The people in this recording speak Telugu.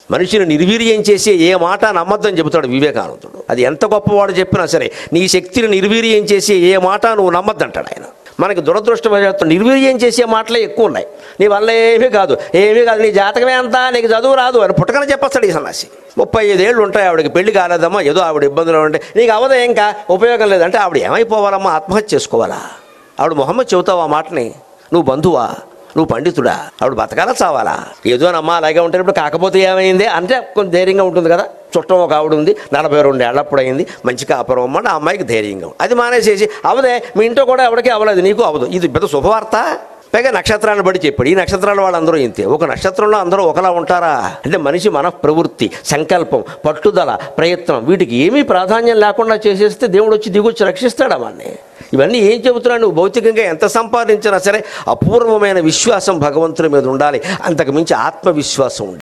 మనిషిని నిర్వీర్యం చేసే ఏ మాట నమ్మద్దని చెబుతాడు వివేకానందుడు అది ఎంత గొప్పవాడు చెప్పినా సరే నీ శక్తిని నిర్వీర్యం చేసే ఏ మాట నువ్వు నమ్మద్దంటాడు ఆయన మనకి దురదృష్టవశాత్తు నిర్వీర్యం చేసే మాటలే ఎక్కువ ఉన్నాయి నీ వల్ల ఏమీ కాదు ఏమీ కాదు నీ జాతకమే అంతా నీకు చదువు రాదు అని పుట్టకనే చెప్పేస్తాడు ఈ సన్నాసి ముప్పై ఐదేళ్ళు ఉంటాయి ఆవిడకి పెళ్లి కాలేదమ్మా ఏదో ఆవిడ ఇబ్బందులు ఉంటే నీకు అవదా ఇంకా ఉపయోగం లేదంటే ఆవిడ ఏమైపోవాలమ్మా ఆత్మహత్య చేసుకోవాలా ఆవిడ మొహమ్మద్ చెబుతావు ఆ మాటని నువ్వు బంధువా నువ్వు పండితుడా ఆవిడ బతకాలా చావాలా ఏదోనమ్మా అలాగే ఉంటే ఇప్పుడు కాకపోతే ఏమైంది అంటే కొంచెం ధైర్యంగా ఉంటుంది కదా చుట్టం ఒక ఆవిడ ఉంది నలభై రెండు ఏళ్ళప్పుడు అయింది మంచి కాపురం అమ్మంటే ఆ అమ్మాయికి ధైర్యంగా ఉంది అది మానేసేసి అవదే మీ ఇంట్లో కూడా ఎవరికి అవ్వలేదు నీకు అవ్వదు ఇది పెద్ద శుభవార్త పైగా నక్షత్రాన్ని బట్టి చెప్పాడు ఈ నక్షత్రాల వాళ్ళందరూ ఇంతే ఒక నక్షత్రంలో అందరూ ఒకలా ఉంటారా అంటే మనిషి మన ప్రవృత్తి సంకల్పం పట్టుదల ప్రయత్నం వీటికి ఏమీ ప్రాధాన్యం లేకుండా చేసేస్తే దేవుడు వచ్చి దిగొచ్చి రక్షిస్తాడా వాడిని ఇవన్నీ ఏం చెబుతున్నావు నువ్వు భౌతికంగా ఎంత సంపాదించినా సరే అపూర్వమైన విశ్వాసం భగవంతుని మీద ఉండాలి అంతకు మించి ఆత్మవిశ్వాసం ఉండాలి